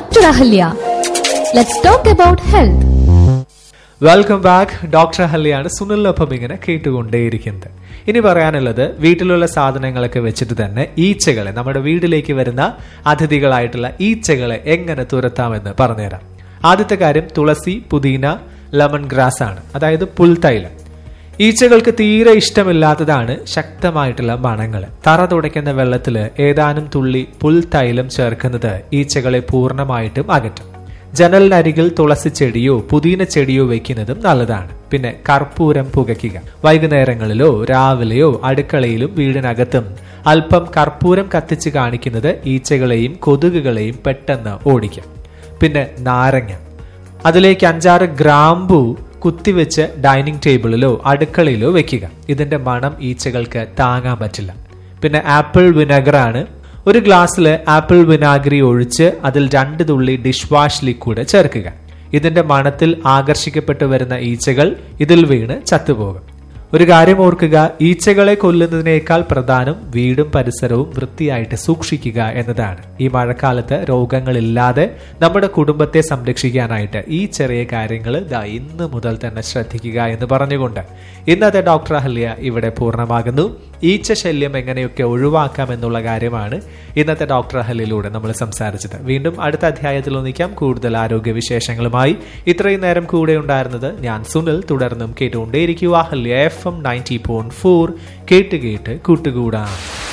Dr. Ahalya. Let's talk about health. Welcome back doctor ഹല്ലിയാണ് സുനിലിനൊപ്പം ഇങ്ങനെ കേട്ടുകൊണ്ടേയിരിക്കുന്നത് ഇനി പറയാനുള്ളത് വീട്ടിലുള്ള സാധനങ്ങളൊക്കെ വെച്ചിട്ട് തന്നെ ഈച്ചകളെ നമ്മുടെ വീട്ടിലേക്ക് വരുന്ന അതിഥികളായിട്ടുള്ള ഈച്ചകളെ എങ്ങനെ തുരത്താമെന്ന് പറഞ്ഞുതരാം ആദ്യത്തെ കാര്യം തുളസി പുതിന ലെമൺ ഗ്രാസ് ആണ് അതായത് പുൽത്തൈലം ഈച്ചകൾക്ക് തീരെ ഇഷ്ടമില്ലാത്തതാണ് ശക്തമായിട്ടുള്ള മണങ്ങൾ തറ തുടയ്ക്കുന്ന വെള്ളത്തിൽ ഏതാനും തുള്ളി പുൽത്തൈലം ചേർക്കുന്നത് ഈച്ചകളെ പൂർണ്ണമായിട്ടും അകറ്റും ജനലിനരികിൽ തുളസി ചെടിയോ പുതിന ചെടിയോ വെക്കുന്നതും നല്ലതാണ് പിന്നെ കർപ്പൂരം പുകയ്ക്കുക വൈകുന്നേരങ്ങളിലോ രാവിലെയോ അടുക്കളയിലും വീടിനകത്തും അല്പം കർപ്പൂരം കത്തിച്ച് കാണിക്കുന്നത് ഈച്ചകളെയും കൊതുകുകളെയും പെട്ടെന്ന് ഓടിക്കും പിന്നെ നാരങ്ങ അതിലേക്ക് അഞ്ചാറ് ഗ്രാമ്പു കുത്തിവെച്ച് ഡൈനിങ് ടേബിളിലോ അടുക്കളയിലോ വെക്കുക ഇതിന്റെ മണം ഈച്ചകൾക്ക് താങ്ങാൻ പറ്റില്ല പിന്നെ ആപ്പിൾ വിനെഗറാണ് ഒരു ഗ്ലാസ്സിൽ ആപ്പിൾ വിനാഗിരി ഒഴിച്ച് അതിൽ രണ്ട് തുള്ളി ഡിഷ് വാഷ് ലിക്വിഡ് ചേർക്കുക ഇതിന്റെ മണത്തിൽ ആകർഷിക്കപ്പെട്ടു വരുന്ന ഈച്ചകൾ ഇതിൽ വീണ് ചത്തുപോകും ഒരു കാര്യം ഓർക്കുക ഈച്ചകളെ കൊല്ലുന്നതിനേക്കാൾ പ്രധാനം വീടും പരിസരവും വൃത്തിയായിട്ട് സൂക്ഷിക്കുക എന്നതാണ് ഈ മഴക്കാലത്ത് രോഗങ്ങളില്ലാതെ നമ്മുടെ കുടുംബത്തെ സംരക്ഷിക്കാനായിട്ട് ഈ ചെറിയ കാര്യങ്ങൾ ദാ ഇന്ന് മുതൽ തന്നെ ശ്രദ്ധിക്കുക എന്ന് പറഞ്ഞുകൊണ്ട് ഇന്നത്തെ ഡോക്ടർ അഹല്യ ഇവിടെ പൂർണ്ണമാകുന്നു ഈച്ച ശല്യം എങ്ങനെയൊക്കെ ഒഴിവാക്കാം എന്നുള്ള കാര്യമാണ് ഇന്നത്തെ ഡോക്ടർ അഹല്യയിലൂടെ നമ്മൾ സംസാരിച്ചത് വീണ്ടും അടുത്ത അധ്യായത്തിൽ ഒന്നിക്കാം കൂടുതൽ ആരോഗ്യ വിശേഷങ്ങളുമായി ഇത്രയും നേരം കൂടെ ഉണ്ടായിരുന്നത് ഞാൻ സുനിൽ തുടർന്നും കേട്ടുകൊണ്ടേയിരിക്കുക Ahalya F M ninety point four കേട്ട് കേട്ട് കൂട്ടുകൂടാം